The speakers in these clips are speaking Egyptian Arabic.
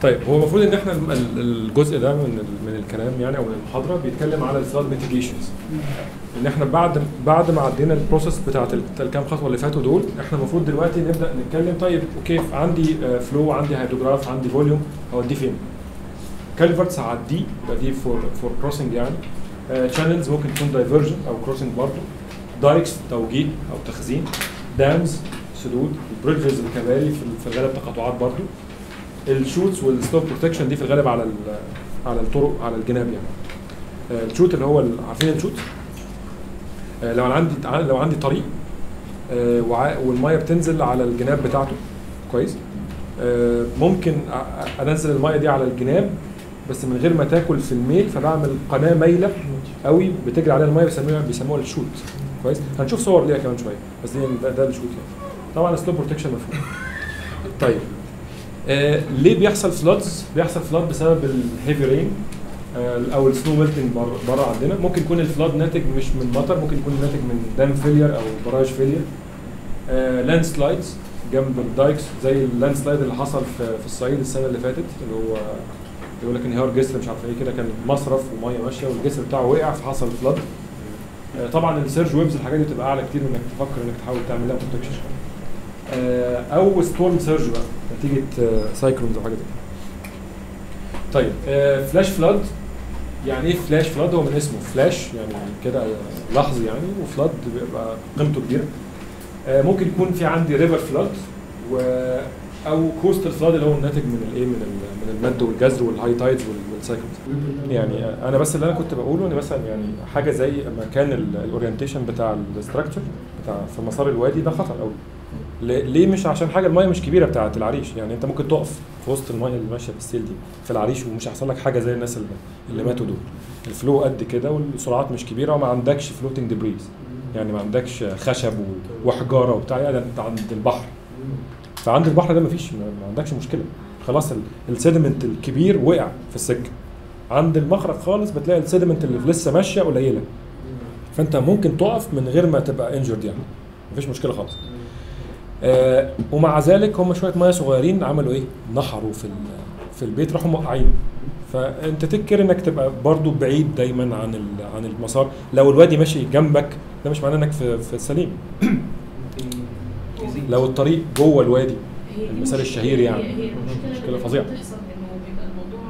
طيب هو المفروض ان احنا ال- ال- الجزء ده من ال- من الكلام يعني او من المحاضره بيتكلم على الفلاد ميتيجيشنز ان احنا بعد بعد ما عدينا البروسيس بتاعت ال- الكام خطوه اللي فاتوا دول احنا المفروض دلوقتي نبدا نتكلم طيب اوكي عندي فلو عندي هيدروجراف عندي فوليوم هوديه فين؟ كالفرتس هعديه يبقى دي فور فور كروسنج يعني شانلز ممكن تكون دايفرجن او كروسنج برضه دايكس توجيه او تخزين دامز سدود البريدجز الكباري في في الغالب تقاطعات برضه الشوتس والستوب بروتكشن دي في الغالب على ال- على الطرق على الجناب يعني آه، الشوت اللي هو ال- عارفين الشوت آه، لو انا عندي لو عندي طريق آه، وع- والميه بتنزل على الجناب بتاعته كويس آه، ممكن أ- أ- انزل الميه دي على الجناب بس من غير ما تاكل في الميل فبعمل قناه مايله قوي بتجري عليها الميه بيسموها بيسموها الشوت كويس هنشوف صور ليها كمان شويه بس دي ده, ده الشوت يعني طبعا سلو بروتكشن مفهوم طيب آه ليه بيحصل فلودز بيحصل فلود بسبب الهيفي رين آه او السنو ميلتنج بره عندنا ممكن يكون الفلود ناتج مش من مطر ممكن يكون ناتج من دام فيلير او براج فيلير آه لاند سلايدز جنب الدايكس زي اللاند سلايد اللي حصل في, في الصعيد السنه اللي فاتت اللي هو يقول لك انهيار جسر مش عارف ايه كده كان مصرف وميه ماشيه والجسر بتاعه وقع فحصل فلود آه طبعا السيرج ويبز الحاجات دي بتبقى اعلى كتير من انك تفكر انك تحاول تعمل لها بروتكشن او ستورم سيرج بقى نتيجه سايكلونز او حاجه زي كده. طيب آه فلاش فلاد يعني ايه فلاش فلاد هو من اسمه فلاش يعني كده لحظي يعني وفلاد بيبقى قيمته كبيره آه ممكن يكون في عندي ريفر فلاد و او كوستال فلاد اللي هو الناتج من الايه من ال- من المد والجزر والهاي تايدز والسايكلونز يعني آه، انا بس اللي انا كنت بقوله ان مثلا يعني حاجه زي مكان الاورينتيشن بتاع الاستراكشر بتاع في مسار الوادي ده خطر قوي ليه ليه مش عشان حاجه المايه مش كبيره بتاعه العريش يعني انت ممكن تقف في وسط المايه اللي ماشيه بالسيل دي في العريش ومش هيحصل لك حاجه زي الناس اللي, اللي ماتوا دول الفلو قد كده والسرعات مش كبيره وما عندكش فلوتنج ديبريز يعني ما عندكش خشب و- وحجاره وبتاع يعني انت عند البحر فعند البحر ده مفيش ما ما عندكش مشكله خلاص ال- السيدمنت الكبير وقع في السكه عند المخرج خالص بتلاقي السيدمنت اللي لسه ماشيه قليله فانت ممكن تقف من غير ما تبقى انجرد يعني مفيش مشكله خالص آه ومع ذلك هم شويه ميه صغيرين عملوا ايه نحروا في ال- في البيت راحوا موقعين فانت تذكر انك تبقى برضو بعيد دايما عن ال- عن المسار لو الوادي ماشي جنبك ده مش معناه انك في, في السليم لو الطريق جوه الوادي هي دي المثال مشكلة- الشهير يعني. هي هي المشكله مشكلة اللي فظيعة. بتحصل انه بيبقى الموضوع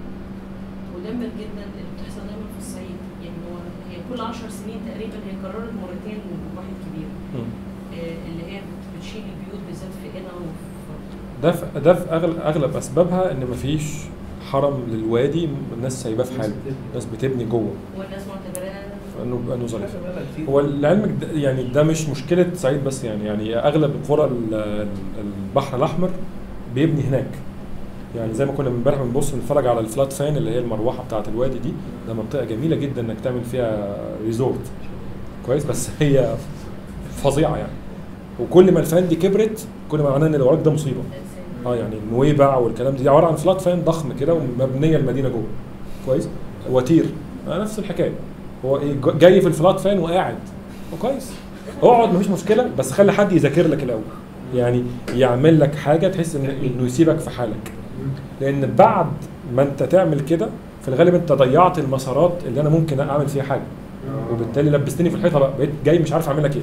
مدمر جدا اللي بتحصل دايما في الصعيد يعني هو هي كل 10 سنين تقريبا هي قررت مرتين واحد كبير مم. آه، اللي هي بتشيل البيوت بالذات في هنا وفي ده في ده في اغلب اغلب اسبابها ان مفيش حرم للوادي الناس سايباه في حاله الناس بتبني جوه والناس معتبراها انه انه ظريف هو لعلمك ده يعني ده مش مشكله صعيد بس يعني يعني اغلب قرى ال- ال- البحر الاحمر بيبني هناك يعني زي ما كنا امبارح بنبص نتفرج على الفلات فان اللي هي المروحه بتاعه الوادي دي ده منطقه جميله جدا انك تعمل فيها ريزورت كويس بس هي فظيعه يعني وكل ما الفان دي كبرت كل ما معناه ان اللي وراك ده مصيبه اه يعني نويبع والكلام دي, دي عباره عن فلات فان ضخم كده ومبنيه المدينه جوه كويس وتير آه نفس الحكايه هو ايه ج- جاي في الفلات فان وقاعد وكويس اقعد مفيش مشكله بس خلي حد يذاكر لك الاول يعني يعمل لك حاجه تحس ان انه يسيبك في حالك لان بعد ما انت تعمل كده في الغالب انت ضيعت المسارات اللي انا ممكن اعمل فيها حاجه وبالتالي لبستني في الحيطه بقى بقيت جاي مش عارف اعمل لك ايه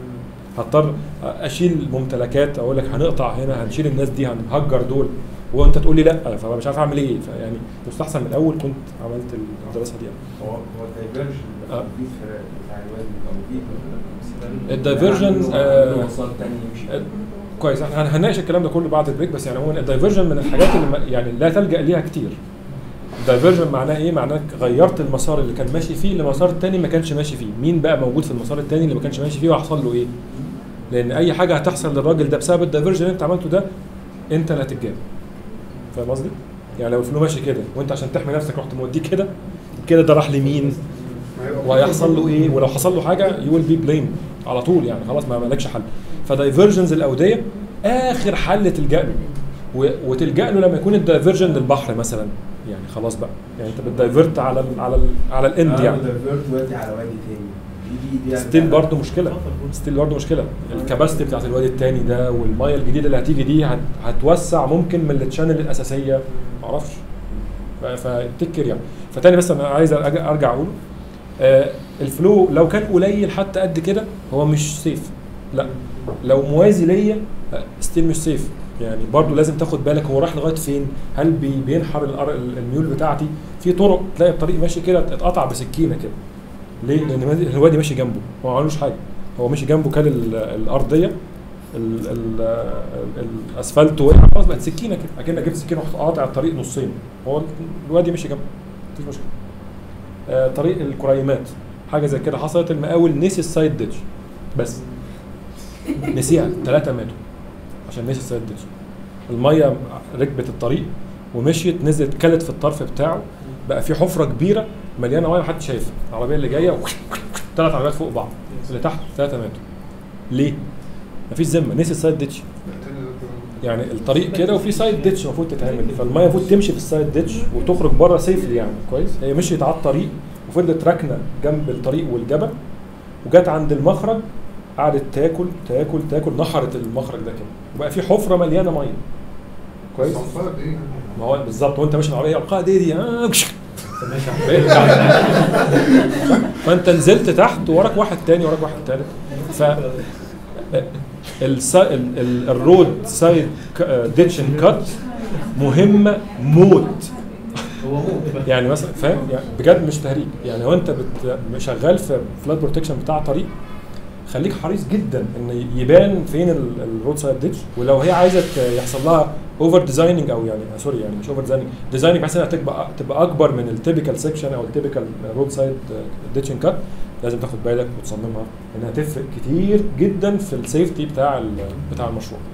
هضطر اشيل ممتلكات اقول لك هنقطع هنا هنشيل الناس دي هنهجر دول وانت تقول لي لا فمش عارف اعمل ايه فيعني مستحسن من الاول كنت عملت الدراسه دي يعني. هو هو الدايفرجن آه. في فرق بتاع الوادي او في الدايفرجن، آه، مسار تاني يمشي آه، كويس احنا هنناقش الكلام ده كله بعد البريك بس يعني هو الدايفرجن من الحاجات اللي ما- يعني لا تلجا ليها كتير الدايفرجن معناه ايه؟ معناه انك غيرت المسار اللي كان ماشي فيه لمسار تاني ما كانش ماشي فيه، مين بقى موجود في المسار التاني اللي ما كانش ماشي فيه وهيحصل له ايه؟ لان اي حاجه هتحصل للراجل ده بسبب الدايفرجن اللي انت عملته ده انت اللي هتتجاب. فاهم قصدي؟ يعني لو الفلو ماشي كده وانت عشان تحمي نفسك رحت موديه كده كده ده راح لمين؟ وهيحصل له ايه؟ ولو حصل له حاجه يو ويل بي بليم على طول يعني خلاص ما مالكش حل. فدايفرجنز الاوديه اخر حل تلجا له و- وتلجا له لما يكون الدايفرجن للبحر مثلا يعني خلاص بقى يعني انت بتدايفرت على ال على ال على الاند يعني دايفرت دلوقتي على وادي تاني دي دي يعني ستيل برضه مشكله ستيل برضه مشكله الكباستي بتاعت الوادي التاني ده والميه الجديده اللي هتيجي دي هت- هتوسع ممكن من التشانل الاساسيه معرفش ف- فتكر يعني فتاني بس انا عايز أرجع- ارجع اقول آه الفلو لو كان قليل حتى قد كده هو مش سيف لا لو موازي ليا ستيل مش سيف يعني برضه لازم تاخد بالك هو راح لغايه فين هل بي بينحر الأر- الميول بتاعتي في طرق تلاقي الطريق ماشي كده اتقطع بسكينه كده ليه؟ لان مادي- الوادي ماشي جنبه هو ما عملوش حاجه هو ماشي جنبه كان ال- الارضيه ال- ال- ال- الاسفلت وقع خلاص بقت سكينه كده اكنك جبت سكينه ورحت قاطع الطريق نصين هو الوادي ماشي جنبه مفيش مشكله آه طريق الكريمات حاجه زي كده حصلت المقاول نسي السايد ديتش بس نسيها 3 متر عشان نسي السايد ديتش الميه ركبت الطريق ومشيت نزلت كلت في الطرف بتاعه بقى في حفره كبيره مليانه ميه محدش شايفها العربيه اللي جايه ثلاث عربيات فوق بعض اللي تحت 3 متر ليه؟ مفيش ذمه نسي السايد ديتش يعني الطريق كده وفي سايد ديتش المفروض تتعمل فالميه المفروض تمشي في السايد ديتش وتخرج بره سيفلي يعني كويس هي مشيت على الطريق وفضلت راكنه جنب الطريق والجبل وجت عند المخرج قعدت تاكل تاكل تاكل نحرت المخرج ده كده وبقى في حفره مليانه ميه كويس ما هو بالظبط وانت ماشي العربيه القاء دي دي آه فانت نزلت تحت وراك واحد تاني وراك واحد تالت ف السا... ال... ال... الرود سايد ديتشن كات مهمه موت هو موت يعني مثلا فاهم يعني بجد مش تهريج يعني هو انت بت... شغال في فلاد بروتكشن بتاع طريق خليك حريص جدا ان يبان فين ال- الرود سايد ديتش ولو هي عايزه ت- يحصل لها اوفر ديزايننج او يعني سوري يعني مش اوفر ديزايننج ديزايننج بحيث انها تبقى تبقى اكبر من التيبيكال سيكشن او التيبيكال رود سايد ديتشن كات لازم تاخد بالك وتصممها انها تفرق كتير جدا في السيفتي بتاع ال- بتاع المشروع